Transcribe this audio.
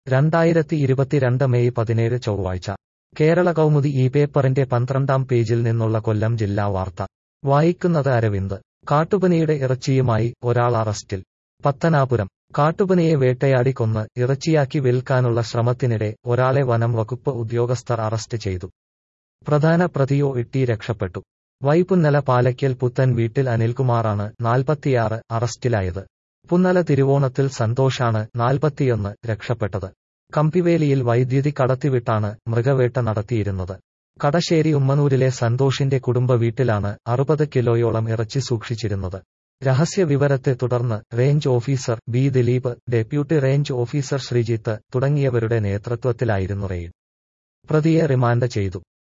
രണ്ടായിരത്തി ഇരുപത്തിരണ്ട് മെയ് പതിനേഴ് ചൊവ്വാഴ്ച കേരള കൗമുദി ഈ പേപ്പറിന്റെ പന്ത്രണ്ടാം പേജിൽ നിന്നുള്ള കൊല്ലം ജില്ലാ വാർത്ത വായിക്കുന്നത് അരവിന്ദ് കാട്ടുപനിയുടെ ഇറച്ചിയുമായി ഒരാൾ അറസ്റ്റിൽ പത്തനാപുരം കാട്ടുപനിയെ വേട്ടയാടി കൊന്ന് ഇറച്ചിയാക്കി വിൽക്കാനുള്ള ശ്രമത്തിനിടെ ഒരാളെ വനം വകുപ്പ് ഉദ്യോഗസ്ഥർ അറസ്റ്റ് ചെയ്തു പ്രധാന പ്രതിയോ ഇട്ടി രക്ഷപ്പെട്ടു വൈപുന്നല പാലയ്ക്കൽ പുത്തൻ വീട്ടിൽ അനിൽകുമാറാണ് നാൽപ്പത്തിയാറ് അറസ്റ്റിലായത് പുന്നല തിരുവോണത്തിൽ സന്തോഷാണ് നാൽപ്പത്തിയൊന്ന് രക്ഷപ്പെട്ടത് കമ്പിവേലിയിൽ വൈദ്യുതി കടത്തിവിട്ടാണ് മൃഗവേട്ട നടത്തിയിരുന്നത് കടശ്ശേരി ഉമ്മനൂരിലെ സന്തോഷിന്റെ കുടുംബ വീട്ടിലാണ് അറുപത് കിലോയോളം ഇറച്ചി സൂക്ഷിച്ചിരുന്നത് രഹസ്യ വിവരത്തെ തുടർന്ന് range officer B Dileep deputy range officer Sreejith തുടങ്ങിയവരുടെ നേതൃത്വത്തിലായിരുന്നു റെയ്ഡ് പ്രതിയെ റിമാൻഡ് ചെയ്തു